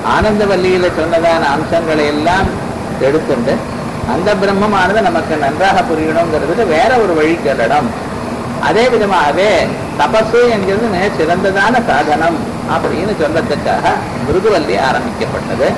ஆனந்தவல்லியில சொன்னதான அம்சங்களை எல்லாம் எடுத்துண்டு அந்த பிரம்மமானது நமக்கு நன்றாக புரியணுங்கிறதுக்கு வேற ஒரு வழி சொல்லணும் அதே விதமாகவே தபசு என்கிறது மிக சிறந்ததான சாதனம் அப்படின்னு சொல்றதுக்காக மிருகுவல்லி ஆரம்பிக்கப்பட்டது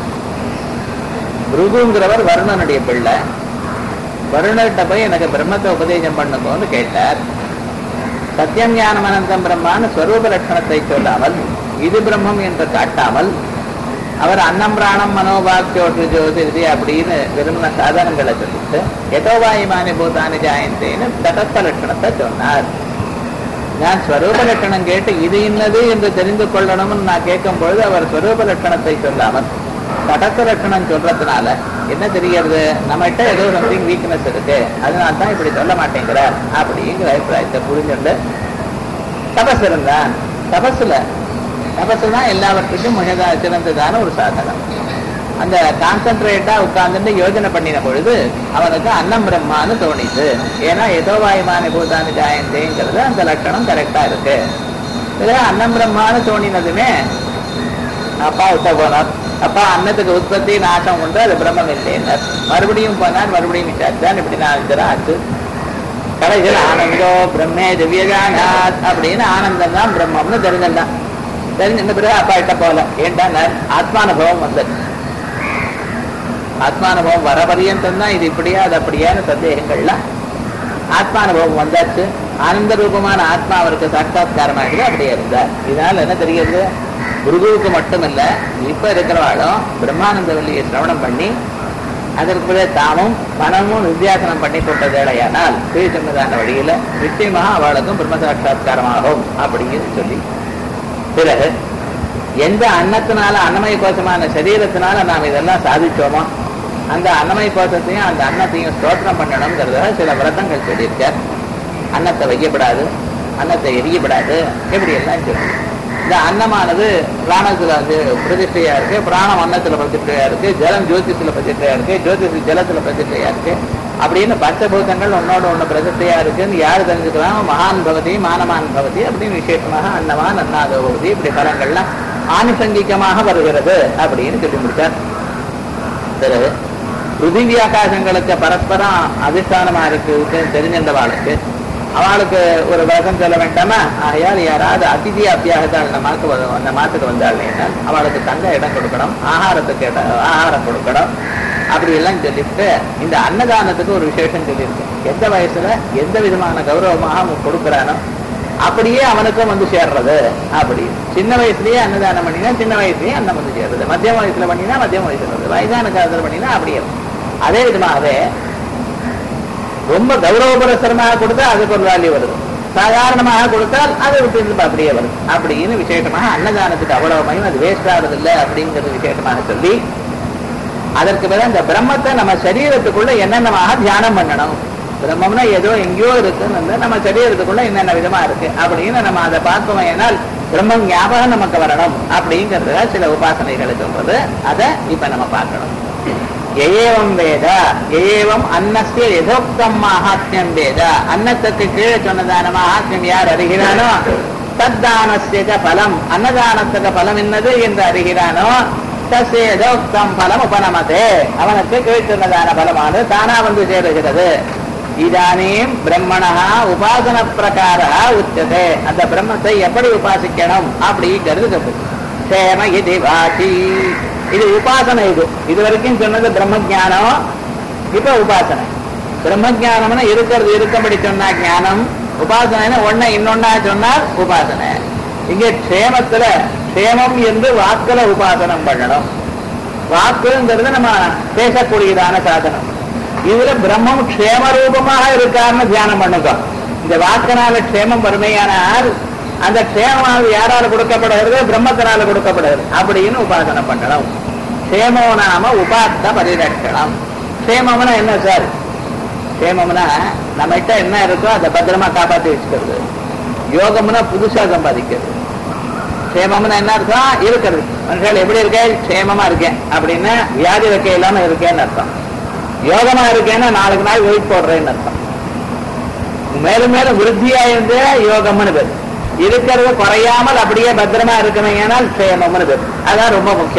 மிருகுங்கிறவர் வருணனுடைய பிள்ளை வருணர்கிட்ட போய் எனக்கு பிரம்மத்தை உபதேசம் பண்ணுங்கன்னு கேட்டார் சத்தியம் ஞானம் அனந்தம் பிரம்மான்னு ஸ்வரூப லட்சணத்தை சொல்லாமல் இது பிரம்மம் என்று காட்டாமல் அவர் அன்னம் பிராணம் மனோபாக்கியோட்டு ஜோதிதி அப்படின்னு விரும்பின சாதனங்களை சொல்லிட்டு எதோவாயுமானி பூதானி ஜாயந்தேன்னு தடஸ்த லட்சணத்தை சொன்னார் நான் ஸ்வரூப லட்சணம் கேட்டு இது இன்னது என்று தெரிந்து கொள்ளணும்னு நான் கேட்கும் பொழுது அவர் ஸ்வரூப லட்சணத்தை சொல்லாமல் தடஸ்த லட்சணம் சொல்றதுனால என்ன தெரிகிறது நம்மகிட்ட ஏதோ சம்திங் வீக்னஸ் இருக்கு அதனால தான் இப்படி சொல்ல மாட்டேங்கிறார் அப்படிங்கிற அபிப்பிராயத்தை புரிஞ்சுண்டு தபஸ் இருந்தான் தபஸ்ல தபசு தான் எல்லாவற்றுக்கும் மிக சிறந்ததான ஒரு சாதனம் அந்த கான்சென்ட்ரேட்டா உட்கார்ந்துட்டு யோஜனை பண்ணின பொழுது அவனுக்கு அன்னம் பிரம்மான்னு தோணிது ஏன்னா ஏதோ வாயுமான பூதானு ஜாயந்தேங்கிறது அந்த லட்சணம் கரெக்டா இருக்கு இதுல அன்னம் பிரம்மான்னு தோணினதுமே அப்பா விட்ட போனார் அப்பா அன்னத்துக்கு உற்பத்தி நாசம் உண்டு அது பிரம்மம் இல்லைன்னார் மறுபடியும் போனார் மறுபடியும் விசாரிச்சான் இப்படி நான் ஆச்சு கடைசியில் ஆனந்தோ பிரம்மே திவ்யஜானாத் அப்படின்னு ஆனந்தம் தான் பிரம்மம்னு தெரிஞ்சிருந்தான் தெரிஞ்சிருந்த பிறகு அப்பா கிட்ட போல ஏன்டா ஆத்மானுபவம் வந்தது ஆத்மானுபவம் வர பரியந்தம் தான் இது இப்படியா அது அப்படியான்னு சந்தேகங்கள்லாம் ஆத்மானுபவம் வந்தாச்சு ஆனந்த ரூபமான ஆத்மா அவருக்கு சாட்சாத்காரமாகுது அப்படியே இருந்தார் இதனால என்ன தெரிகிறது குருகுவுக்கு மட்டுமல்ல இப்ப இருக்கிறவாளும் பிரம்மானந்த வள்ளியை சிரவணம் பண்ணி அதற்கு பிறகு தாமும் மனமும் நித்தியாசனம் பண்ணி கொண்டதேடையானால் கீழ் சொன்னதான வழியில நிச்சயமாக அவளுக்கும் பிரம்ம சாட்சாத்காரமாகும் அப்படின்னு சொல்லி பிறகு எந்த அன்னத்தினால அன்னமய கோஷமான சரீரத்தினால நாம் இதெல்லாம் சாதிச்சோமோ அந்த அன்னமய கோஷத்தையும் அந்த அன்னத்தையும் ஸ்தோத்திரம் பண்ணணுங்கிறத சில விரதங்கள் சொல்லியிருக்கார் அன்னத்தை வைக்கப்படாது அன்னத்தை எரியப்படாது எப்படி எல்லாம் சொல்லி இந்த அன்னமானது பிராணத்துல வந்து பிரதிஷ்டையா இருக்கு பிராணம் அன்னத்துல பிரதிஷ்டையா இருக்கு ஜலம் ஜோதிஷத்துல பிரதிஷ்டையா இருக்கு ஜோதிஷ் ஜலத்துல பிரதிஷ்டையா இருக்கு அப்படின்னு பஞ்சபூதங்கள் ஒன்னோட ஒண்ணு பிரதிஷ்டையா இருக்குன்னு யாரு தெரிஞ்சுக்கலாம் மகான் பவதி மானமான் பவதி அப்படின்னு விசேஷமாக அன்னவான் அன்னாத பவதி இப்படி பலங்கள்லாம் ஆனுசங்கிகமாக வருகிறது அப்படின்னு சொல்லி முடிச்சார் பிறகு பிருத்திவி ஆகாசங்களுக்கு பரஸ்பரம் அதிஷ்டானமா இருக்கு தெரிஞ்சிருந்தவாளுக்கு அவளுக்கு ஒரு விளக்கம் சொல்ல வேண்டாமா ஆகையால் யாராவது அதிதி அத்தியாகத்தால் அந்த மாக்கு அந்த மாத்துக்கு வந்தாள் என்றால் அவளுக்கு தங்க இடம் கொடுக்கணும் ஆகாரத்துக்கு இடம் ஆகாரம் கொடுக்கணும் அப்படி எல்லாம் சொல்லிட்டு இந்த அன்னதானத்துக்கு ஒரு விசேஷம் சொல்லியிருக்கு எந்த வயசுல எந்த விதமான கௌரவமாக அவன் கொடுக்குறானோ அப்படியே அவனுக்கும் வந்து சேர்றது அப்படி சின்ன வயசுலயே அன்னதானம் பண்ணினா சின்ன வயசுலயே அன்னம் வந்து சேர்றது மத்திய வயசுல பண்ணினா மத்தியம் வயசுல வருது வயதான காலத்துல பண்ணினா அப்படியே அதே விதமாகவே ரொம்ப கௌரவபுரஸ்தரமாக கொடுத்தா அதுக்கு ஒரு வேல்யூ வருது சாதாரணமாக கொடுத்தால் அது திரும்ப அப்படியே வருது அப்படின்னு விசேஷமாக அன்னதானத்துக்கு அவ்வளவு மயம் அது வேஸ்ட் ஆகுறது இல்லை அப்படிங்கிறது விசேஷமாக சொல்லி அதற்கு பிறகு அந்த பிரம்மத்தை நம்ம சரீரத்துக்குள்ள என்னென்னமாக தியானம் பண்ணணும் பிரம்மம்னா ஏதோ எங்கேயோ இருக்குன்னு நம்ம சரீரத்துக்குள்ள என்னென்ன விதமா இருக்கு அப்படின்னு நம்ம அதை பார்ப்போம் ஏனால் பிரம்மம் ஞாபகம் நமக்கு வரணும் அப்படிங்கிறதுல சில உபாசனைகளை சொல்றது அதை இப்ப நம்ம பார்க்கணும் ஏவம் வேத ஏவம் அன்னஸ்ய எதோக்தம் மகாத்மியம் வேத அன்னத்துக்கு கீழே சொன்னதான மகாத்மியம் யார் அறிகிறானோ தத்தானஸ்ய பலம் அன்னதானத்துக்கு பலம் என்னது என்று அறிகிறானோ தசேதோக்தம் பலம் உபநமதே அவனுக்கு கீழ் சொன்னதான பலமானது தானா வந்து சேருகிறது இதானீம் பிரம்மணா உபாசன பிரகார உச்சதே அந்த பிரம்மத்தை எப்படி உபாசிக்கணும் அப்படிங்கிறது சொல்லு சேம இது வாசி இது உபாசனை இது இது வரைக்கும் சொன்னது பிரம்ம ஜானம் இப்ப உபாசனை பிரம்ம ஜானம்னா இருக்கிறது இருக்கும்படி சொன்னா ஞானம் உபாசனை ஒன்ன இன்னொன்னா சொன்னால் உபாசனை இங்க க்ஷேமத்துல க்ஷேமம் என்று வாக்குல உபாசனம் பண்ணணும் வாக்குங்கிறது நம்ம பேசக்கூடியதான சாதனம் இதுல பிரம்மம் க்ஷேம ரூபமாக இருக்காருன்னு தியானம் பண்ணுங்க இந்த வாக்கினால க்ஷேமம் வறுமையானால் அந்த க்ஷேமமானது யாரால கொடுக்கப்படுகிறது பிரம்மத்தினால கொடுக்கப்படுகிறது அப்படின்னு உபாசனை பண்ணணும் க்ஷேமோ நாம உபாத்த பரிரட்சணம் க்ஷேமம்னா என்ன சார் க்ஷேமம்னா நம்ம கிட்ட என்ன இருக்கோ அதை பத்திரமா காப்பாத்தி வச்சுக்கிறது யோகம்னா புதுசா சம்பாதிக்கிறது க்ஷேமம்னா என்ன அர்த்தம் இருக்கிறது மனுஷால் எப்படி இருக்கேன் க்ஷேமமா இருக்கேன் அப்படின்னா வியாதி வைக்க இல்லாம இருக்கேன்னு அர்த்தம் யோகமா இருக்கேன்னா நாளுக்கு நாள் வெயிட் போடுறேன்னு அர்த்தம் மேலும் மேலும் விருத்தியா இருந்து யோகம்னு பேர் இருக்கிறது குறையாமல் அப்படியே பத்திரமா இருக்கணும் ஏனால் க்ஷேமம்னு பேர் அதான் ரொம்ப முக்கியம்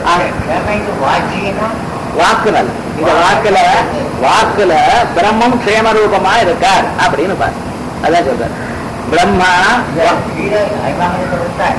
ஆ. இது வாட்சியனா வாக்குனல் இந்த வாக்குல வாக்குல பிரம்மம் க்ஷேம ரூபமா இருக்கார் அப்படின்னு பாரு அதான் சொல்றாரு பிரம்மா கீழே ஐமாமலை கொடுத்தார்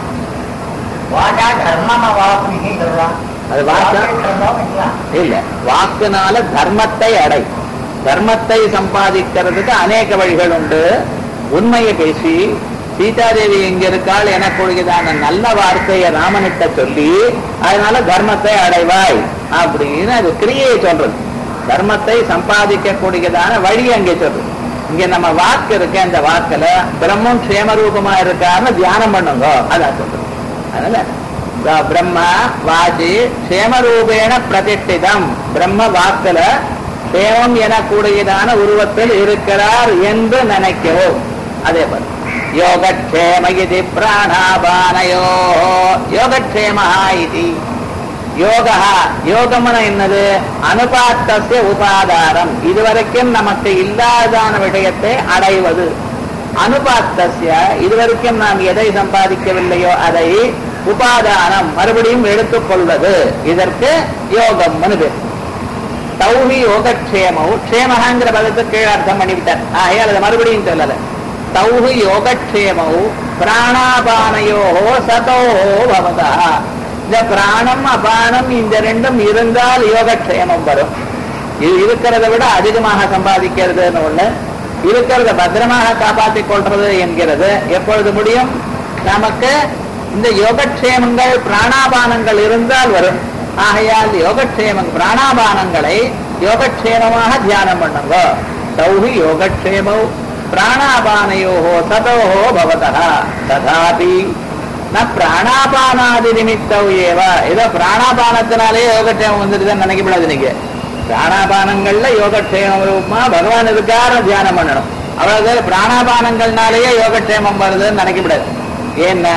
வாடா தர்மம வாக்கு சொல்றான் அது வாக்கா? தர்மம் இல்ல இல்ல வாக்குனால தர்மத்தை அடை தர்மத்தை சம்பாதிக்கிறதுக்கு அநேக வழிகள் உண்டு உண்மையை பேசி சீதாதேவி எங்க இருக்காள் எனக்குரியதான நல்ல வார்த்தையை ராமனிட்ட சொல்லி அதனால தர்மத்தை அடைவாய் அப்படின்னு அது கிரியை சொல்றது தர்மத்தை சம்பாதிக்க கூடியதான வழி அங்கே சொல்றது இங்க நம்ம வாக்கு இருக்கு அந்த வாக்குல பிரம்மம் க்ஷேமரூபமா இருக்கான்னு தியானம் பண்ணுங்க அதான் சொல்றது அதனால ப- பிரம்ம வாசி க்ஷேமரூபேண பிரதிஷ்டிதம் பிரம்ம வாக்குல க்ஷேமம் எனக்கூடியதான உருவத்தில் இருக்கிறார் என்று நினைக்கிறோம் அதே போல யோகக்ஷேம இது பிராணாபானயோ யோகக்ஷேமா இது யோகா யோகம்னா என்னது அனுபாத்தசிய உபாதாரம் இதுவரைக்கும் நமக்கு இல்லாதான விஷயத்தை அடைவது அனுபாத்தசிய இதுவரைக்கும் நாம் எதை சம்பாதிக்கவில்லையோ அதை உபாதானம் மறுபடியும் எடுத்துக்கொள்வது இதற்கு யோகம் பேர் தௌஹி யோகக்ஷேமம் க்ஷேமஹாங்கிற பதத்துக்கு கீழே அர்த்தம் பண்ணிவிட்டார் ஆகையால் அதை மறுபடியும் சொல்லல தௌஹி யோகக்ஷேமம் பிராணாபானையோ சதோ பவதா இந்த பிராணம் அபானம் இந்த ரெண்டும் இருந்தால் யோகக்ஷேமம் வரும் இது இருக்கிறத விட அதிகமாக சம்பாதிக்கிறதுன்னு ஒண்ணு இருக்கிறத பத்திரமாக காப்பாற்றிக் கொள்றது என்கிறது எப்பொழுது முடியும் நமக்கு இந்த யோகக்ஷேமங்கள் பிராணாபானங்கள் இருந்தால் வரும் ஆகையால் யோகக்ஷேமம் பிராணாபானங்களை யோகக்ஷேமமாக தியானம் பண்ணுங்க சௌஹி யோகக்ஷேமோ பிராணாபானையோ சதோஹோ பவதா ததாபி ந பிராணாபானாதி நிமித்தம் ஏவ ஏதோ பிராணாபானத்தினாலே யோகக்ஷேமம் வந்துருதுன்னு நினைக்கப்படாது நீங்க பிராணாபானங்கள்ல யோகக்ஷேமம் ரூபமா பகவான் இருக்காரு தியானம் பண்ணணும் அவ்வளவு பிராணாபானங்கள்னாலேயே யோகக்ஷேமம் வருதுன்னு நினைக்கப்படாது ஏன்னா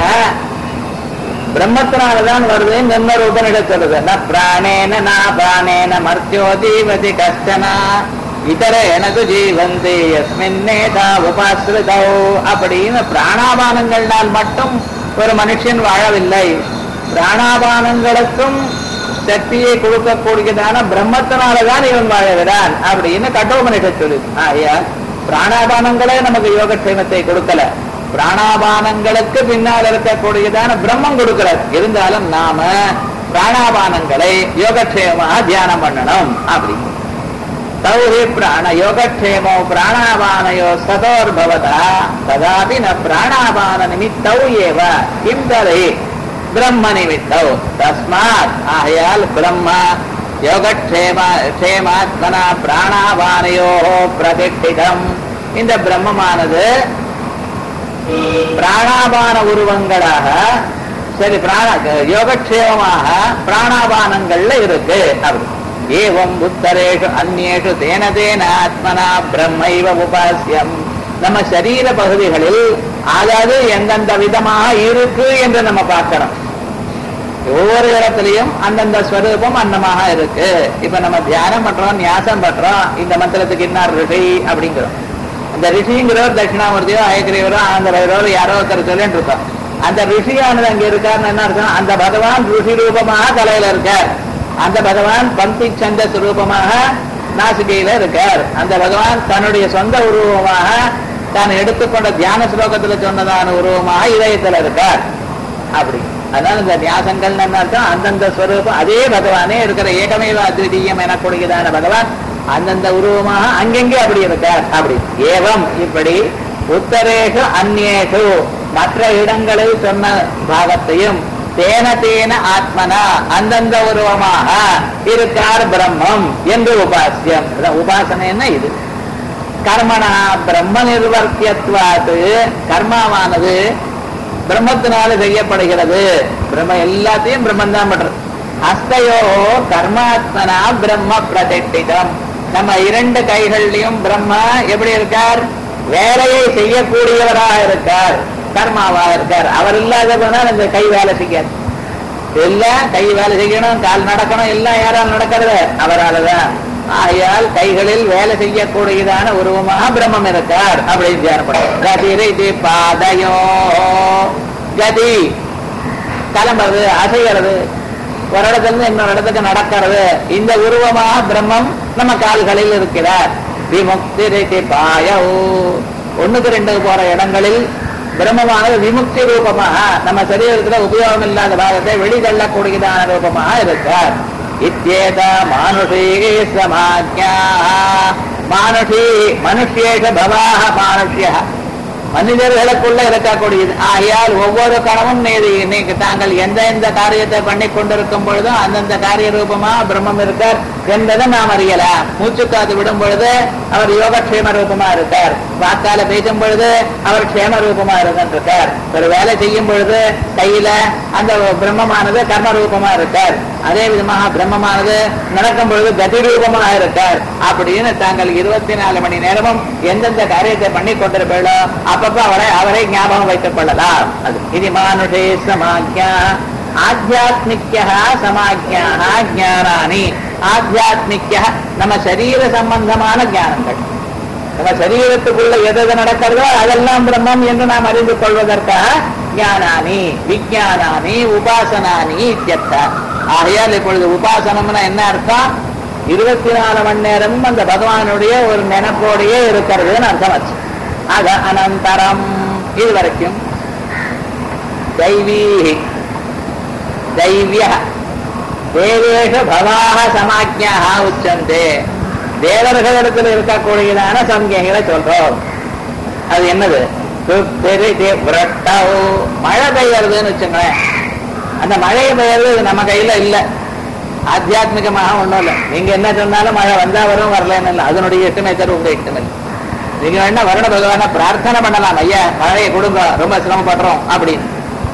பிரம்மத்தினாலதான் வருது இன்னொரு உபனிடம் சொல்லுது ந பிராணேன நா பிராணேன மர்த்தியோ ஜீவதி கஷ்டனா இதர எனது ஜீவந்தி எஸ்மின்னேதா உபாசிரிதோ அப்படின்னு பிராணாபானங்கள்னால் மட்டும் ஒரு மனுஷன் வாழவில்லை பிராணாபானங்களுக்கும் சக்தியை கொடுக்கக்கூடியதான பிரம்மத்தினாலதான் இவன் வாழகிறான் அப்படின்னு கட்டோபனிஷத் சொல்லுது ஆயா பிராணாபானங்களே நமக்கு யோகக்ஷேமத்தை கொடுக்கல பிராணாபானங்களுக்கு பின்னால் இருக்கக்கூடியதான பிரம்மம் கொடுக்கிறார் இருந்தாலும் நாம பிராணாபானங்களை யோகக்ஷேமமாக தியானம் பண்ணணும் அப்படி தௌஹி பிராண யோகக்ஷேமோ பிராணாபானயோ சதோர்பவதா ததாபி ந பிராணாபான நிமித்தௌ ஏவ கிம் தரை பிரம்ம நிமித்தௌ தஸ்மாத் ஆகையால் பிரம்ம யோகக்ஷேம க்ஷேமாத்மனா பிராணாபானயோ பிரதிஷ்டிதம் இந்த பிரம்மமானது பிராணாபான உருவங்களாக சரி பிராண யோகக்ஷேமமாக பிராணாபானங்கள்ல இருக்கு அப்படி ஏவம் புத்தரேஷு அந்நேஷு தேன தேன ஆத்மனா பிரம்மைவ உபாசியம் நம்ம சரீர பகுதிகளில் அதாவது எந்தெந்த விதமாக இருக்கு என்று நம்ம பார்க்கணும் ஒவ்வொரு இடத்துலயும் அந்தந்த ஸ்வரூபம் அன்னமாக இருக்கு இப்ப நம்ம தியானம் பண்றோம் நியாசம் பண்றோம் இந்த மந்திரத்துக்கு இன்னார் ரிஷி அப்படிங்கிறோம் அந்த ரிஷிங்கிறவர் தட்சிணாமூர்த்தியோ அயக்கிரியவரோ ஆந்திரவரோ யாரோ ஒருத்தர் சொல்லிட்டு இருக்கோம் அந்த ரிஷியானது அங்க இருக்காருன்னு என்ன அர்த்தம் அந்த பகவான் ரிஷி ரூபமாக தலையில இருக்கார் அந்த பகவான் பக்தி சந்த ரூபமாக நாசிகையில இருக்கார் அந்த பகவான் தன்னுடைய சொந்த உருவமாக தான் எடுத்துக்கொண்ட தியான ஸ்லோகத்துல சொன்னதான உருவமாக இதயத்துல இருக்கார் அப்படி அதனால இந்த நியாசங்கள் என்ன அர்த்தம் அந்தந்த ஸ்வரூபம் அதே பகவானே இருக்கிற ஏகமேவ அத்விதீயம் எனக்கூடியதான பகவான் அந்தந்த உருவமாக அங்கெங்கே அப்படி இருக்கார் அப்படி ஏவம் இப்படி உத்தரேஷு அந்நேஷு மற்ற இடங்களில் சொன்ன பாகத்தையும் தேன தேன ஆத்மனா அந்தந்த உருவமாக இருக்கார் பிரம்மம் என்று உபாசியம் அதான் உபாசனைன்னா இது கர்மனா பிரம்ம நிர்வர்த்தியத்வாத்து கர்மாவானது பிரம்மத்தினால செய்யப்படுகிறது பிரம்ம எல்லாத்தையும் பிரம்மன் தான் பண்றது அஸ்தையோ கர்மாத்மனா பிரம்ம பிரதிஷ்டிதம் நம்ம இரண்டு கைகள்லயும் பிரம்மா எப்படி இருக்கார் வேலையை செய்யக்கூடியவராக இருக்கார் கர்மாவா இருக்கார் அவர் இல்லாத போனால் இந்த கை வேலை செய்யாது எல்லாம் கை வேலை செய்யணும் கால் நடக்கணும் எல்லாம் யாரால் நடக்கிறது அவரால்தான் ஆகையால் கைகளில் வேலை செய்யக்கூடியதான உருவமாக பிரம்மம் இருக்கார் அப்படின்னு தியானப்படும் கதிரிதி பாதையோ கதி கிளம்புறது அசைகிறது ஒரு இடத்துல இருந்து இன்னொரு இடத்துக்கு நடக்கிறது இந்த உருவமாக பிரம்மம் நம்ம கால்களில் இருக்கிறார் விமுக்தி பாயோ ஒண்ணுக்கு ரெண்டு போற இடங்களில் பிரம்மமானது விமுக்தி ரூபமாக நம்ம சரீரத்துல உபயோகம் இல்லாத பாகத்தை வெளிதள்ளக்கூடியதான ரூபமாக இருக்கார் இத்தேத மானுஷீ சமாஜ்யா மானுஷி மனுஷேஷ பவாக மானுஷ்ய மனிதர்களுக்குள்ள இருக்கக்கூடியது ஆகையால் ஒவ்வொரு கணமும் நீ நீங்க தாங்கள் எந்த எந்த காரியத்தை பண்ணி கொண்டிருக்கும் பொழுதும் அந்தந்த காரிய ரூபமா பிரம்மம் இருக்கார் என்பதை நாம் அறியலாம் மூச்சுக்காத்து விடும் பொழுது அவர் யோகக்ஷேம ரூபமா இருக்கார் வாக்கால பேசும் பொழுது அவர் க்ஷேம ரூபமா இருக்கார் ஒரு வேலை செய்யும் பொழுது கையில அந்த பிரம்மமானது கர்ம ரூபமா இருக்கார் அதே விதமாக பிரம்மமானது நடக்கும் பொழுது கதி ரூபமாக இருக்கார் அப்படின்னு தாங்கள் இருபத்தி நாலு மணி நேரமும் எந்தெந்த காரியத்தை பண்ணி கொண்டிருப்பீர்களோ அப்பப்ப அவரை அவரை ஞாபகம் வைத்துக் கொள்ளலாம் அது இது மானுஷே சமாக்கியா ஆத்தியாத்மிக்க சமாக்கியா ஞானானி ஆத்தியாத்மிக்க நம்ம சரீர சம்பந்தமான ஞானங்கள் நம்ம சரீரத்துக்குள்ள எது எது நடக்கிறதோ அதெல்லாம் பிரம்மம் என்று நாம் அறிந்து கொள்வதற்காக ஞானானி விஜயானானி உபாசனானி இத்தியர்த்த ஆகையால் இப்பொழுது உபாசனம்னா என்ன அர்த்தம் இருபத்தி நாலு மணி நேரமும் அந்த பகவானுடைய ஒரு நினைப்போடையே இருக்கிறதுன்னு அர்த்தம் வச்சு அத அனந்தரம் இது வரைக்கும் தைவீ தைவிய தேவேஷ பவாக சமாஜ்யாக உச்சந்தே தேவர்களிடத்தில் இருக்கக்கூடியதான சம்ஞைகளை சொல்றோம் அது என்னது மழை பெய்யறதுன்னு வச்சுங்களேன் அந்த மழை பெய்யறது நம்ம கையில இல்ல ஆத்தியாத்மிகமாக ஒண்ணும் இல்லை நீங்க என்ன சொன்னாலும் மழை வந்தா வரும் வரலன்னு இல்லை அதனுடைய எட்டுமே தரும் உங்க எட்டுமே நீங்க வேணா வருண பகவான பிரார்த்தனை பண்ணலாம் ஐயா மழையை கொடுங்க ரொம்ப சிரமப்படுறோம் அப்படின்னு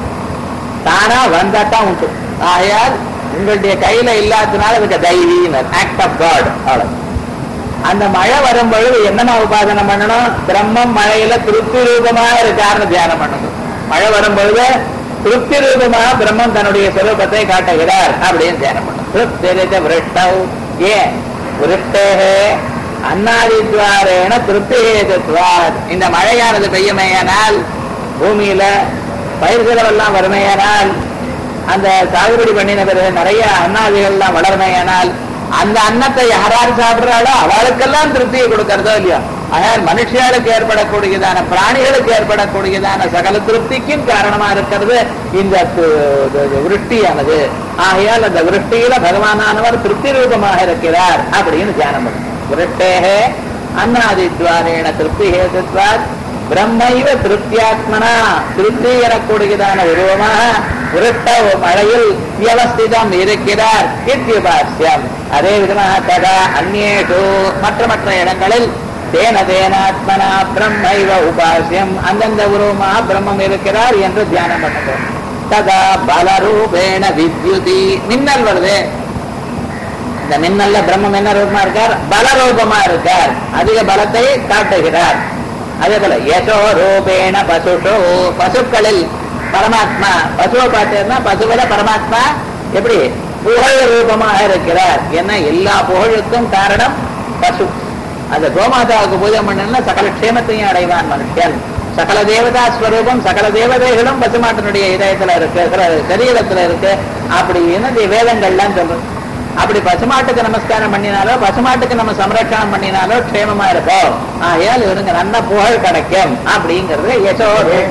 தானா வந்தாதான் உண்டு ஆகையால் உங்களுடைய கையில இல்லாததுனால இதுக்கு தைவியினர் ஆக்ட் ஆஃப் காட் அவ்வளவு அந்த மழை வரும் பொழுது என்னமா உபாசனை பண்ணணும் பிரம்மம் மழையில திருப்தி ரூபமாக இருக்காருன்னு தியானம் பண்ணணும் மழை வரும் பொழுது திருப்தி ரூபமாக பிரம்மம் தன்னுடைய சுரூபத்தை காட்டுகிறார் அப்படின்னு தியானம் பண்ணணும் திருப்தி விருட்டவ் ஏன் விருட்டேகே அன்னாதித்வாரேன திருப்தி ஹேதுத்வார் இந்த மழையானது பெய்யுமேயானால் பூமியில பயிர்களெல்லாம் வறுமையானால் அந்த சாகுபடி பண்ணின பிறகு நிறைய அன்னாதிகள்லாம் வளர்மையானால் அந்த அன்னத்தை யாராரு சாப்பிடுறாளோ அவளுக்கெல்லாம் திருப்தியை கொடுக்கறதோ இல்லையோ ஆனால் மனுஷியாளுக்கு ஏற்படக்கூடியதான பிராணிகளுக்கு ஏற்படக்கூடியதான சகல திருப்திக்கும் காரணமா இருக்கிறது இந்த விருஷ்டியானது ஆகையால் அந்த விருஷ்டியில பகவானானவர் திருப்தி ரூபமாக இருக்கிறார் அப்படின்னு தியானம் பண்ணும் விருட்டேக அன்னாதித்வாரேன திருப்தி ஹேதுத்வாத் பிரம்மைவ திருப்தியாத்மனா திருப்தி எனக்கூடியதான உருவமாக விருட்ட மழையில் வியவஸ்திதம் இருக்கிறார் இத்தியுபாசியம் அதே விதமாக ததா அந்நேஷு மற்ற மற்ற இடங்களில் தேன தேனாத்மனா பிரம்மைவ உபாசியம் அந்தந்த உருவமாக பிரம்மம் இருக்கிறார் என்று தியானம் பண்ணுவோம் ததா பலரூபேண வித்யுதி மின்னல் வருது இந்த மின்னல்ல பிரம்மம் என்ன ரூபமா இருக்கார் பலரூபமா இருக்கார் அதிக பலத்தை காட்டுகிறார் அதே போல யசோ ரூபேண பசுஷோ பசுக்களில் பரமாத்மா பசுவை பார்த்தேன்னா பசுவில பரமாத்மா எப்படி புகழ் ரூபமாக இருக்கிறார் ஏன்னா எல்லா புகழுக்கும் காரணம் பசு அந்த கோமாதாவுக்கு பூஜை பண்ணா சகல க்ஷேமத்தையும் அடைவான் மனுஷன் சகல தேவதா ஸ்வரூபம் சகல தேவதைகளும் பசுமாட்டினுடைய இதயத்துல இருக்கு சரீரத்துல இருக்கு அப்படின்னு வேதங்கள்லாம் சொல்றது அப்படி பசுமாட்டுக்கு நமஸ்காரம் பண்ணினாலோ பசுமாட்டுக்கு நம்ம சம்ரட்சணம் பண்ணினாலோ க்ஷேமமா இருக்கும் ஆகையால் இவனுக்கு நல்ல புகழ் கிடைக்கும் அப்படிங்கிறது யசோ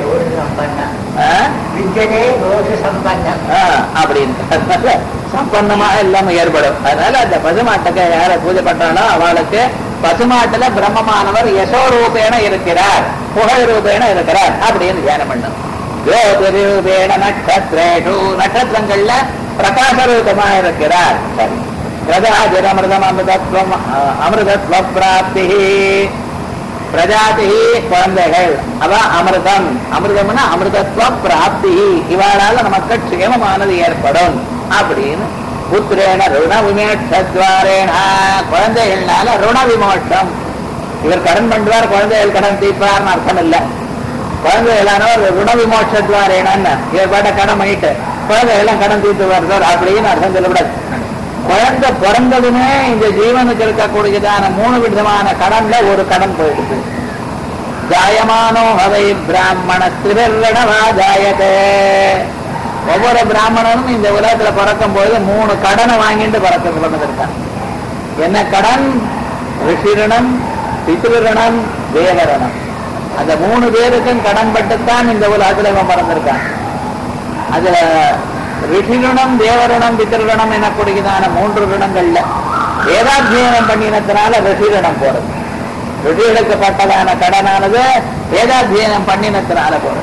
வித்யதே தோஷ சம்பன்னம் அப்படின்னு சம்பன்னமாக இல்லாம ஏற்படும் அதனால அந்த பசுமாட்டுக்கு யார பூஜை பண்றானோ அவளுக்கு பசுமாட்டுல பிரம்மமானவர் யசோ ரூபேன இருக்கிறார் புகழ் ரூபேன இருக்கிறார் அப்படின்னு தியானம் பண்ணும் ஜோதிரூபேண நட்சத்திரேஷு நட்சத்திரங்கள்ல பிரகாச ரூபமாக இருக்கிறார் சரி பிரஜாதிர் அமிர்தம் அமிர்தத்வம் அமிர்தத்வ பிராப்தி பிரஜாதி குழந்தைகள் அவ அமிர்தம் அமிர்தம்னா அமிர்தத்வ பிராப்தி இவாளால நமக்கு க்ஷேமமானது ஏற்படும் அப்படின்னு புத்திரேன ருண விமோட்சத்வாரேன குழந்தைகள்னால ருண விமோட்சம் இவர் கடன் பண்றார் குழந்தைகள் கடன் தீர்ப்பார்னு அர்த்தம் இல்லை குழந்தைகளானவர் ருண விமோட்சத்வாரேனான்னு இவர் பாட்ட கடன் பண்ணிட்டு குழந்தைகள்லாம் கடன் தீர்த்து வருவார் அப்படின்னு அர்த்தம் சொல்லக்கூடாது குழந்தை பிறந்ததுமே இந்த ஜீவனுக்கு இருக்கக்கூடியதான மூணு விதமான கடன்ல ஒரு கடன் போயிடுது ஜாயமானோ அவை பிராமண திரவா ஜாயதே ஒவ்வொரு பிராமணனும் இந்த உலகத்துல பிறக்கும் பொழுது மூணு கடனை வாங்கிட்டு பிறக்க பிறந்திருக்கான் என்ன கடன் ரிஷிரணம் பித்ருரணம் தேவரணம் அந்த மூணு பேருக்கும் கடன் பட்டுத்தான் இந்த உலகத்துல இவன் பிறந்திருக்கான் அதுல ரிஷிருணம் தேவருணம் பித்திருணம் எனக்கூடியதான மூன்று ருணங்கள்ல வேதாத்தியனம் பண்ணினத்தினால ரிஷிருணம் போறது ரிஷிகளுக்கு பட்டதான கடனானது வேதாத்தியனம் பண்ணினத்தினால போறது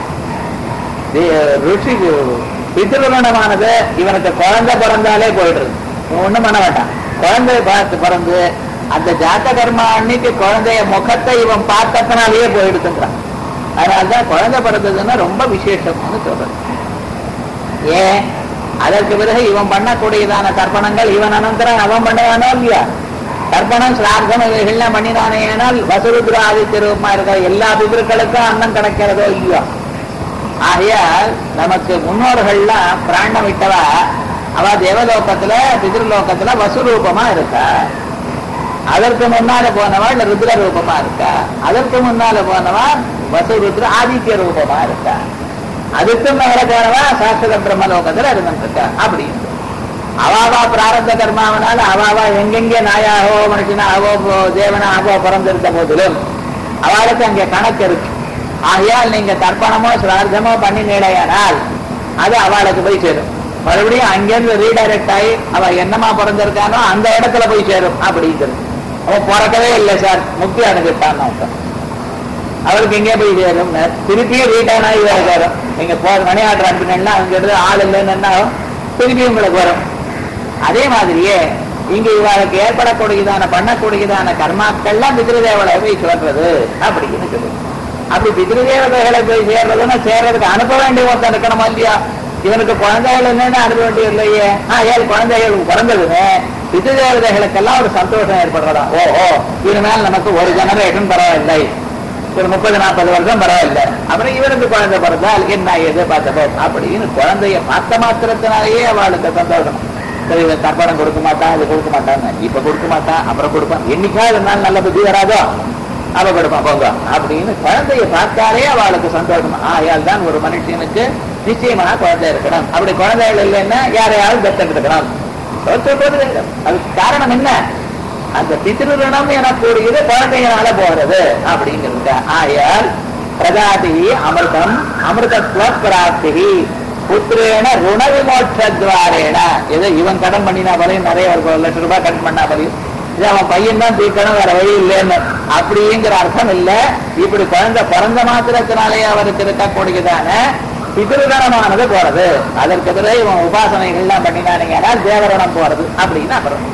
தே- ரிஷி பித்திருணமானது இவனுக்கு குழந்தை பிறந்தாலே போயிடுறது இவன் ஒண்ணும் பண்ண வேண்டாம் குழந்தைய பார்த்து பிறந்து அந்த ஜாத்த கர்மா அன்னைக்கு குழந்தைய முகத்தை இவன் பார்த்ததுனாலேயே போயிடுதுன்றான் அதனால்தான் குழந்தை பிறந்ததுன்னா ரொம்ப விசேஷம்னு சொல்றது ஏன் அதற்கு பிறகு இவன் பண்ணக்கூடியதான தர்ப்பணங்கள் இவன் அனந்தரம் அவன் பண்ணுவானோ இல்லையா தர்ப்பணம் சிரார்த்தம் இவைகள்லாம் பண்ணினானேனால் வசுருத்ர ஆதித்ய ரூபமா இருக்கிற எல்லா பிதர்களுக்கும் அன்னம் கிடைக்கிறதோ இல்லையோ ஆகையால் நமக்கு முன்னோர்கள்லாம் பிராணம் விட்டவா அவ தேவலோகத்துல பிதிருலோகத்துல வசுரூபமா இருக்கா அதற்கு முன்னால போனவள் ருத்ர ரூபமா இருக்கா அதற்கு முன்னால போனவா வசுருத்ர ஆதித்ய ரூபமா இருக்கா அதுக்கு மேல போனவா சாஸ்திர பிரம்மலோகத்துல இருந்திருக்கா அப்படின்னு அவாவா பிராரத்த கர்மாவனால அவாவா எங்கெங்கே நாயாகவோ மனுஷனாகவோ போ- தேவனாகவோ பிறந்திருந்த போதிலும் அவளுக்கு அங்கே கணக்கு இருக்கு ஆகையால் நீங்க தர்ப்பணமோ சிரார்த்தமோ பண்ணினீடையானால் அது அவளுக்கு போய் சேரும் மறுபடியும் அங்கிருந்து ரீடைரக்ட் ஆகி அவ என்னமா பிறந்திருக்கானோ அந்த இடத்துல போய் சேரும் அப்படிங்கிறது அவன் பிறக்கவே இல்லை சார் முக்தி அடைஞ்சிட்டான் அவன் அவருக்கு எங்கே போய் சேரும் திருப்பியும் ரீட்டர்ன் ஆகி வேற சேரும் நீங்க போற மணி ஆர்டர் அனுப்பினீங்கன்னா அங்க இருந்து ஆள் இல்லைன்னு திருப்பியும் உங்களுக்கு வரும் அதே மாதிரியே இங்க இவளுக்கு ஏற்படக்கூடியதான பண்ணக்கூடியதான கர்மாக்கள்லாம் பிதிருதேவலை போய் சொல்றது அப்படின்னு சொல்லுது அப்படி பிதிருதேவதைகளை போய் சேர்றதுன்னா சேர்றதுக்கு அனுப்ப வேண்டிய ஒருத்தன் இருக்கணுமா இல்லையா இவனுக்கு குழந்தைகள் என்னன்னு அனுப்ப வேண்டியது இல்லையே ஆ ஏழு குழந்தைகள் பிறந்ததுன்னு பிதிருதேவதைகளுக்கெல்லாம் ஒரு சந்தோஷம் ஏற்படுறதா ஓ ஓ இனிமேல் நமக்கு ஒரு ஜெனரேஷன் பரவாயில்லை ஒரு முப்பது நாற்பது வருஷம் பரவாயில்ல அப்புறம் இவருக்கு குழந்தை பிறந்தால் என்ன ஏது பார்த்தப்போ அப்படின்னு குழந்தைய பார்த்த மாத்திரத்தினாலேயே அவளுக்கு சந்தோஷம் சரி இவன் தர்ப்பணம் கொடுக்க மாட்டான் இது கொடுக்க மாட்டான்னு இப்ப கொடுக்க மாட்டான் அப்புறம் கொடுப்பான் என்னைக்காவது ஒரு நாள் நல்ல புத்தி வராதோ அவ கொடுப்பான் போங்க அப்படின்னு குழந்தைய பார்த்தாலே அவளுக்கு சந்தோஷம் ஆயால் தான் ஒரு மனுஷனுக்கு நிச்சயமாக குழந்தை இருக்கணும் அப்படி குழந்தைகள் இல்லைன்னா யாரையாவது பெற்றெடுக்கணும் அதுக்கு காரணம் என்ன அந்த பித்ருணம் எனக்கூடியது குழந்தைகளால போறது அப்படிங்கிறது ஆயால் பிரஜாதி அமிர்தம் அமிர்தத்வ பிராப்தி புத்திரேன ருண விமோட்சத்வாரேன ஏதோ இவன் கடன் பண்ணினா பலையும் நிறைய ஒரு ஒரு லட்சம் ரூபாய் கடன் பண்ணா பலையும் இது அவன் பையன் தான் தீர்க்கணும் வேற வழி இல்லைன்னு அப்படிங்கிற அர்த்தம் இல்ல இப்படி குழந்தை பிறந்த மாத்திரத்தினாலேயே அவருக்கு இருக்கக்கூடியதான பிதிருகணமானது போறது அதற்கு பிறகு இவன் உபாசனைகள்லாம் பண்ணினானீங்கன்னா தேவரணம் போறது அப்படின்னு அப்புறம்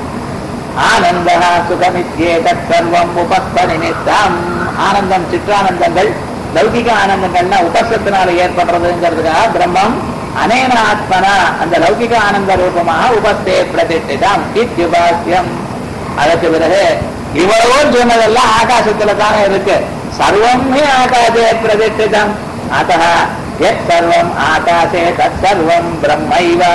ஆனந்த சுகமித்யேதத் சர்வம் உபஸ்த நிமித்தம் ஆனந்தம் சிற்றானந்தங்கள் லௌகிக ஆனந்தங்கள்னா உபசத்தினால ஏற்படுறதுங்கிறதுக்காக பிரம்மம் அனேன ஆத்மனா அந்த லௌகிக ஆனந்த ரூபமாக உபஸ்தே பிரதிஷ்டிதம் இத்யுபாசியம் அதற்கு பிறகு இவ்வளவோ சொன்னதெல்லாம் ஆகாசத்துல தானே இருக்கு சர்வமே ஆகாசே பிரதிஷ்டிதம் அத்த எத் சர்வம் ஆகாசே தத் சர்வம் பிரம்மைவா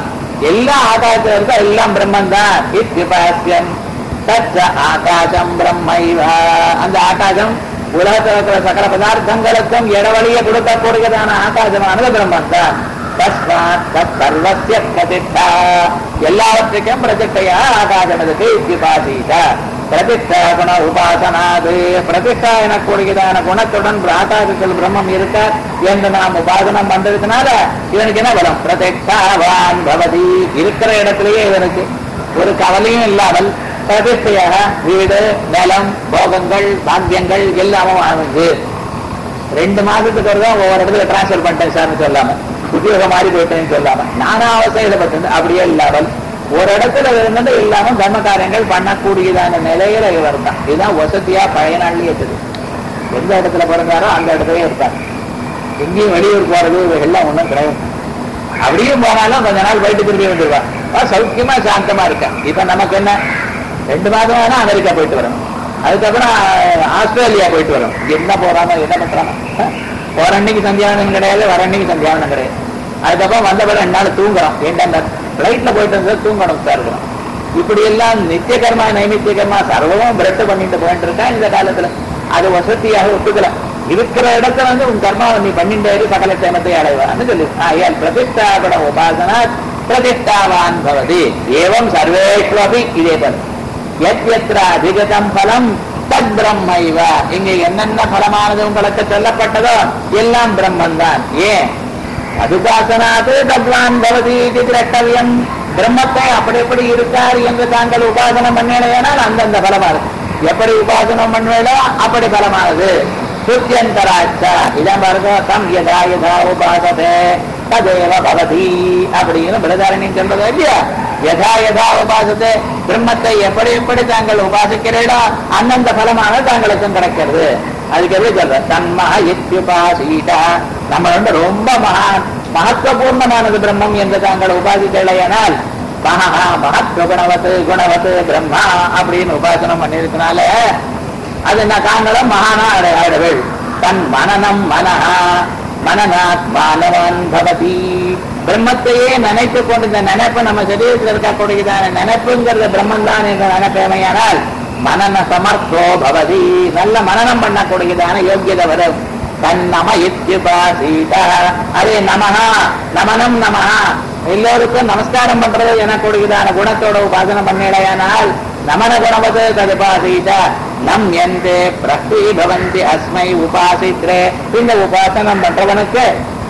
எல்லா ஆகாசத்துல இருக்கோ எல்லாம் பிரம்மன் தான் இத்யுபாசியம் தச்ச ஆகாசம் பிரம்மைவா அந்த ஆகாசம் உலகத்தில் இருக்கிற சகல பதார்த்தங்களுக்கும் இடவழிய கொடுக்கக்கூடியதான ஆகாசமானது பிரம்மன் தான் தஸ்மாத் தத் சர்வசிய பிரதிஷ்டா எல்லாவற்றுக்கும் பிரதிஷ்டையா ஆகாசம் இருக்கு இத்யுபாசீத பிரதிஷ்டா குண உபாசனாது பிரதிஷ்டா எனக்கூடியதான குணத்துடன் ஆகாசத்தில் பிரம்மம் இருக்க என்று நாம் உபாசனம் பண்றதுனால இவனுக்கு என்ன பலம் பிரதிஷ்டாவான் பவதி இருக்கிற இடத்திலேயே இவனுக்கு ஒரு கவலையும் இல்லாமல் பிரதிஷ்டையாக வீடு நிலம் போகங்கள் பாக்கியங்கள் எல்லாமும் வாங்குது ரெண்டு மாசத்துக்கு ஒரு தான் ஒவ்வொரு இடத்துல டிரான்ஸ்பர் பண்ணிட்டேன் சார்னு சொல்லாம உத்தியோகம் மாறி போயிட்டேன்னு சொல்லாம நானா அவசையில பட்டு அப்படியே இல்லாமல் ஒரு இடத்துல இருந்தது இல்லாம தர்ம காரியங்கள் பண்ணக்கூடியதான நிலையில இவர் தான் இதுதான் வசதியா பயனாளி இருக்குது எந்த இடத்துல பிறந்தாரோ அந்த இடத்துலயே இருப்பார் எங்கேயும் வெளியூர் போறது இவைகள்லாம் ஒண்ணும் கிடையாது அப்படியே போனாலும் கொஞ்ச நாள் போயிட்டு திரும்பி வந்துருவா அவ சௌக்கியமா சாந்தமா இருக்கா இப்ப நமக்கு என்ன ரெண்டு மாதம் வேணா அமெரிக்கா போயிட்டு வரணும் அதுக்கப்புறம் ஆ- ஆஸ்திரேலியா போயிட்டு வரும் என்ன போறானோ என்ன பண்றானோ போற அன்னைக்கு சந்தியாவனம் கிடையாது வர அன்னைக்கு சந்தியாவனம் கிடையாது அதுக்கப்புறம் வந்த பிறகு ரெண்டு நாள் தூங்குறோம் ஏன்டா பிளைட்ல போயிட்டு இருந்தா தூங்கணும் சார் இருக்கிறோம் இப்படி எல்லாம் நித்திய கர்மா நைமித்திய கர்மா சர்வமும் பிரெட் பண்ணிட்டு போயிட்டு இருக்கா இந்த காலத்துல அது வசதியாக ஒத்துக்கல இருக்கிற இடத்துல வந்து உன் கர்மாவை நீ பண்ணிட்டே இரு சகல சேமத்தை அடைவான்னு சொல்லி ஆயால் பிரதிஷ்டாபட உபாசனா பிரதிஷ்டாவான் பவதி ஏவம் சர்வேஷ்வபி இதே பலம் எத் எத்திர அதிகதம் பலம் தத் பிரம்மைவ இங்க என்னென்ன பலமானது உங்களுக்கு சொல்லப்பட்டதோ எல்லாம் பிரம்மன் தான் ஏன் அதுபாசனாது தத்வான் பவதி இது திரட்டவியம் பிரம்மத்தை அப்படி எப்படி இருக்கார் என்று தாங்கள் உபாசனம் பண்ணினால் அந்தந்த பலமா இருக்கு எப்படி உபாசனம் பண்ணுவேளோ அப்படி பலமானது சுத்தியந்தராச்ச இதான் பாருங்க தம் யதா யதா உபாசதே ததேவ பவதி அப்படின்னு பிரதாரணி சொல்றது இல்லையா யதா யதா உபாசத்தை பிரம்மத்தை எப்படி எப்படி தாங்கள் உபாசிக்கிறீர்களோ அந்தந்த பலமாக தாங்களுக்கும் கிடைக்கிறது அதுக்கு எப்படி சொல்ற தன்மஹ இத்யுபாசீதா நம்ம வந்து ரொம்ப மகா மகத்துவபூர்ணமானது பிரம்மம் என்று தாங்கள் உபாசிக்கலையானால் மகா மகத்துவ குணவத்து குணவத்து பிரம்மா அப்படின்னு உபாசனம் பண்ணிருக்கனால அது நான் தாங்களும் மகானா ஆயிடவேள் தன் மனநம் மனஹா மனநாத் மானவன் பவதி பிரம்மத்தையே நினைத்து கொண்டு இந்த நினைப்பு நம்ம சரீரத்தில் இருக்கக்கூடியதான நினைப்புங்கிறது பிரம்மன் தான் என்ற நினைப்பேமையானால் மனன சமர்த்தோ பவதி நல்ல மனனம் பண்ணக்கூடியதான யோக்கியதை வரும் தன்னம இத்யுபாசீத அதே நமஹா நமனம் நமஹா எல்லோருக்கும் நமஸ்காரம் பண்றது எனக்கூடியதான குணத்தோட உபாசனம் பண்ணிடையானால் நமன குணவது ததுபாசீத நம் எந்தே பிரஸ்தி பவந்தி அஸ்மை உபாசித்ரே இந்த உபாசனம் பண்றவனுக்கு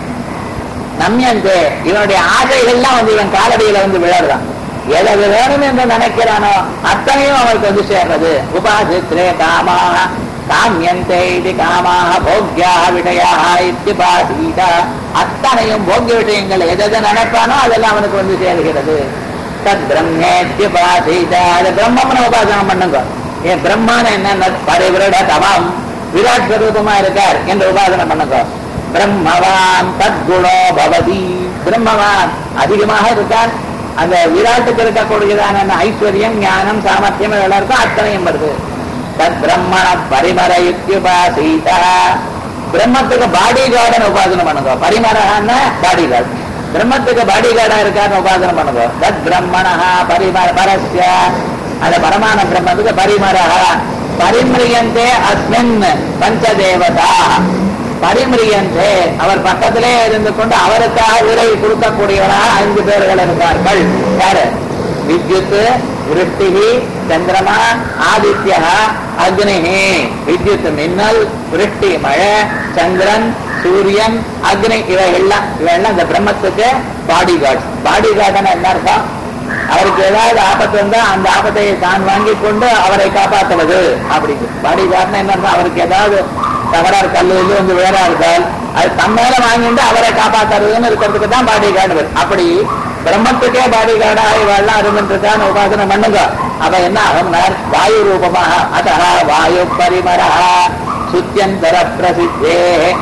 நம்யந்தே இவனுடைய ஆசைகள்லாம் வந்து இவன் காலடியில வந்து விழறதான் எதை வேணும் என்று நினைக்கிறானோ அத்தனையும் அவனுக்கு வந்து சேர்றது உபாசித்ரே காமாக காமியந்தே இது காமாக போக்யா விஷயா இத்திபாசீத அத்தனையும் போக்கிய விஷயங்கள் எதை நினைப்பானோ அதெல்லாம் அவனுக்கு வந்து சேர்கிறது தத் பிரம்மேத்யுபாசீத அது பிரம்மம்னு உபாசனம் பண்ணுங்க ஏன் பிரம்மான என்ன பரிவிரட தமம் விராட் ஸ்வரூபமா இருக்கார் என்று உபாசனம் பண்ணுங்க பிரம்மவான் தத்குணோ பவதி பிரம்மவான் அதிகமாக இருக்கான் அந்த விராட்டுக்கு இருக்கக்கூடியதான அந்த ஐஸ்வர்யம் ஞானம் சாமர்த்தியம் இதெல்லாம் இருக்கும் அத்தனையும் வருது தத் பிரம்மண பரிமர யுக்தியுபாசீத பிரம்மத்துக்கு பாடி கார்டன் உபாசனம் பண்ணுங்க பரிமரன்னா பாடி கார்டு பிரம்மத்துக்கு பாடி கார்டா இருக்காருன்னு உபாசனம் பண்ணுங்க தத் பிரம்மணா பரிமர பரஸ்ய அந்த பரமான பிரம்மத்துக்கு பரிமரஹ பரிமிரியந்தே அஸ்மின் பஞ்சதேவதா பரிமிரியந்தே அவர் பக்கத்திலே இருந்து கொண்டு அவருக்காக உரை கொடுக்கக்கூடியவராக ஐந்து பேர்கள் இருக்கார்கள் யாரு வித்யுத் விருஷ்டிகி சந்திரமா ஆதித்யா அக்னிஹி வித்யுத் மின்னல் விருஷ்டி மழை சந்திரன் சூரியன் அக்னி இவைகள்லாம் இவையெல்லாம் இந்த பிரம்மத்துக்கு பாடி கார்ட்ஸ் பாடி கார்டுன்னு என்ன அர்த்தம் அவருக்கு ஏதாவது ஆபத்து வந்தா அந்த ஆபத்தை தான் வாங்கி கொண்டு அவரை காப்பாற்றுவது அப்படிங்க பாடி கார்டுன்னு என்ன அர்த்தம் அவருக்கு ஏதாவது தகராறு கல்லு இது வந்து வேற இருந்தால் அது தம் மேல வாங்கிட்டு அவரை காப்பாத்துறதுன்னு இருக்கிறதுக்கு தான் பாடி கார்டு அப்படி பிரம்மத்துக்கே பாடி கார்டா இவெல்லாம் இருந்துருக்கான்னு உபாசனை பண்ணுங்க அப்ப என்ன ஆகும் வாயு ரூபமாக அத வாயு பரிமரா சுத்தியந்தர பிரசித்தே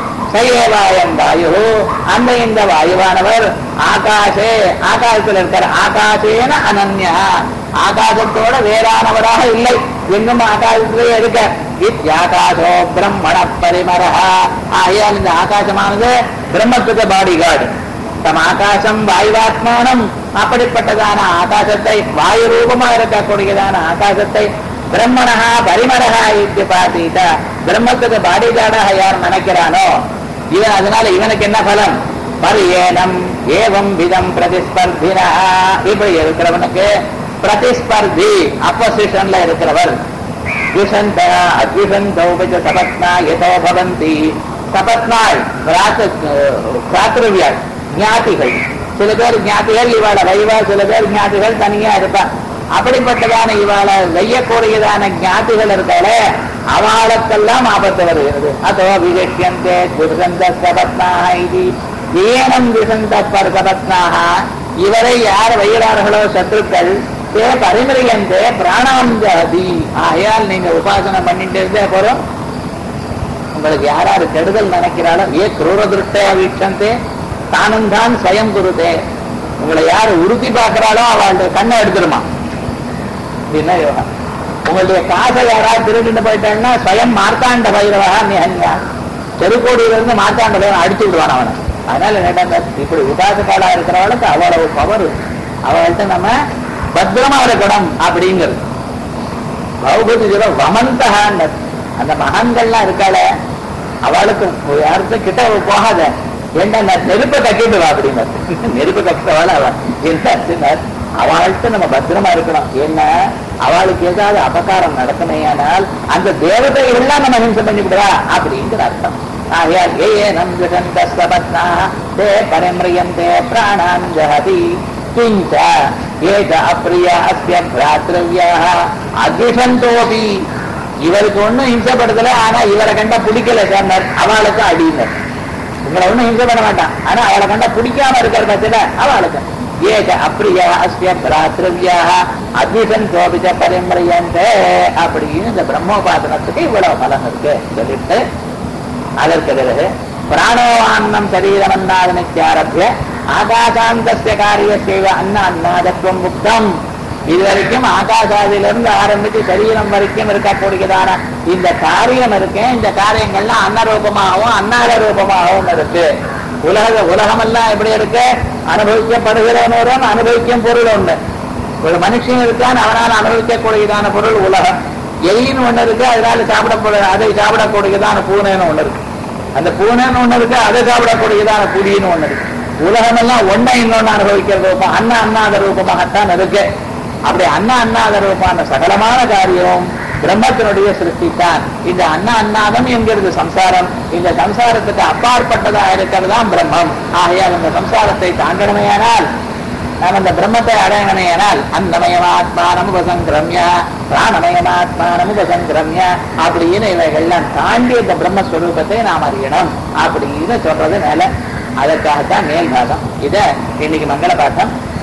சைவேவாயம் வாயு அந்த இந்த வாயுவானவர் ஆகாஷே ஆகாசத்தில் இருக்கார் ஆகாசேன அனன்யா ஆகாசத்தோட வேறானவராக இல்லை எங்கும் ஆகாசத்திலேயே இருக்க இத்தியாகாசோ பிரம்மண பரிமரஹா ஆகையால் இந்த ஆகாசமானது பிரம்மத்துக்கு பாடி கார்டு தம் ஆகாசம் வாயுவாத்மானம் அப்படிப்பட்டதான ஆகாசத்தை வாயு ரூபமா இருக்கக்கூடியதான ஆகாசத்தை பிரம்மணஹா பரிமரஹா இத்திபாசீத பிரம்மத்துக்கு பாடி கார்டாக யார் நினைக்கிறானோ இவன் அதனால இவனுக்கு என்ன பலம் பரியேனம் ஏவம் விதம் பிரதிஸ்பர்தினா இப்படி இருக்கிறவனுக்கு பிரதிஸ்பர்தி அப்போசிஷன்ல இருக்கிறவர் द्विषन्त अद्विषन्तौपच सपत्ना यथो भवन्ति சபத்னாள் பிராத்திருவியாள் ஞாதிகள் சில பேர் ஞாதிகள் இவாள வைவா சில பேர் ஞாதிகள் தனியா இருப்பா அப்படிப்பட்டதான இவாள வெய்யக்கூடியதான ஞாதிகள் இருக்காளே அவளுக்கெல்லாம் ஆபத்து வருகிறது அதோ விகஷ்யந்தே துர்கந்த சபத்னாக இது ஏனம் விசந்த சபத்னாக இவரை யார் வைகிறார்களோ சத்ருக்கள் தே பரிமறியந்தே பிராணாம் ஜாதி ஆகையால் நீங்க உபாசனை பண்ணிட்டு இருந்தே போறோம் உங்களுக்கு யார் யாரு கெடுதல் நினைக்கிறாளோ ஏ குரூர திருஷ்டே வீட்சந்தே தானும் தான் ஸ்வயம் குருதே உங்களை யார் உறுதி பார்க்கிறாளோ அவளுடைய கண்ணை எடுத்துருமா என்ன யோகா உங்களுடைய காசை யாராவது திருடிட்டு போயிட்டாங்கன்னா ஸ்வயம் மார்த்தாண்ட பைரவா நீ அன்யா செருக்கோடியிலிருந்து மார்த்தாண்ட பைரவன் அடிச்சு விடுவான் அவனை அதனால என்ன இப்படி உபாசக்காலா இருக்கிறவளுக்கு அவ்வளவு பவர் அவள்கிட்ட நம்ம பத்திரமா இருக்கணும் அப்படிங்கிறது பௌபதி வமந்தகான்னு அந்த மகான்கள்லாம் இருக்காள அவளுக்கு யாருக்கும் கிட்ட போகாத ஏண்டா நான் நெருப்பை கட்டிட்டு வா அப்படின்னு நெருப்பு கட்டவாள் அவள் என்ன அவள்கிட்ட நம்ம பத்திரமா இருக்கணும் ஏன்னா அவளுக்கு ஏதாவது அபகாரம் நடக்கணையானால் அந்த தேவதைகள் எல்லாம் நம்ம ஹிம்சை பண்ணிவிடுவா அப்படிங்கிற அர்த்தம் ஆகையால் ஏ ஏனம் ஜகந்தஸ்தபத்னா தே பரம்ரியம் தே பிராணான் ஜஹதி கிஞ்ச ஏக அப்பிரியா அஸ்ய பிராத்ரவ்யா அதிசந்தோபி இவருக்கு ஒண்ணும் ஹிம்சப்படுத்தல ஆனா இவரை கண்டா பிடிக்கல சார் அவளுக்கு அடியினர் உங்களை ஒண்ணும் ஹிம்சை பண்ண மாட்டான் ஆனா அவளை கண்டா பிடிக்காம இருக்கிற பட்சத்துல அவளுக்கு ஏக அப்பிரியா அஸ்ய பிராத்ரவ்யா அதிசந்தோபிச்ச பரம்பரையந்தே அப்படின்னு இந்த பிரம்மோபாசனத்துக்கு இவ்வளவு பலன் இருக்கு சொல்லிட்டு அதற்கு பிறகு பிராணோவான்னம் சரீரமன்னாதனத்தியாரபிய ஆகாசாந்தஸ்ய காரியசேவ அன்ன அன்னாதத்துவம் முக்தம் இதுவரைக்கும் ஆகாசாதிலிருந்து ஆரம்பித்து சரீரம் வரைக்கும் இருக்கக்கூடியதான இந்த காரியம் இருக்கு இந்த காரியங்கள்லாம் அன்னரூபமாகவும் அன்னார ரூபமாகவும் இருக்கு உலக உலகமெல்லாம் எப்படி இருக்கு அனுபவிக்கப்படுகிறவனும் அனுபவிக்கும் பொருள் ஒண்ணு ஒரு மனுஷன் இருக்கான் அவனால் அனுபவிக்கக்கூடியதான பொருள் உலகம் எலின்னு ஒண்ணு இருக்கு அதனால சாப்பிட அதை சாப்பிடக்கூடியதான பூனைன்னு ஒண்ணு இருக்கு அந்த பூனைன்னு ஒண்ணு இருக்கு அதை சாப்பிடக்கூடியதான புலின்னு ஒண்ணு இருக்கு உலகமெல்லாம் ஒன்றை இன்னொன்னு அனுபவிக்கிற ரூபம் அண்ணா அண்ணாத ரூபமாகத்தான் இருக்கு அப்படி அண்ணா அண்ணாத ரூபான சகலமான காரியம் பிரம்மத்தினுடைய சிருஷ்டித்தான் இந்த அண்ணா அண்ணாதம் என்கிறது சம்சாரம் இந்த சம்சாரத்துக்கு அப்பாற்பட்டதா இருக்கிறதாம் பிரம்மம் ஆகையால் இந்த சம்சாரத்தை தாண்டணுமையானால் நாம் அந்த பிரம்மத்தை அடையணையானால் அந்தமயமாத்மானம் உபசங்கிரமிய பிராணமயமாத்மானம் உபசங்கிரமிய அப்படின்னு இவைகள்லாம் தாண்டி இந்த பிரம்மஸ்வரூபத்தை நாம் அறியணும் அப்படின்னு சொல்றது மேல அதற்காகத்தான் மேல் பாகம் இத இன்னைக்கு மங்கள பாட்டம்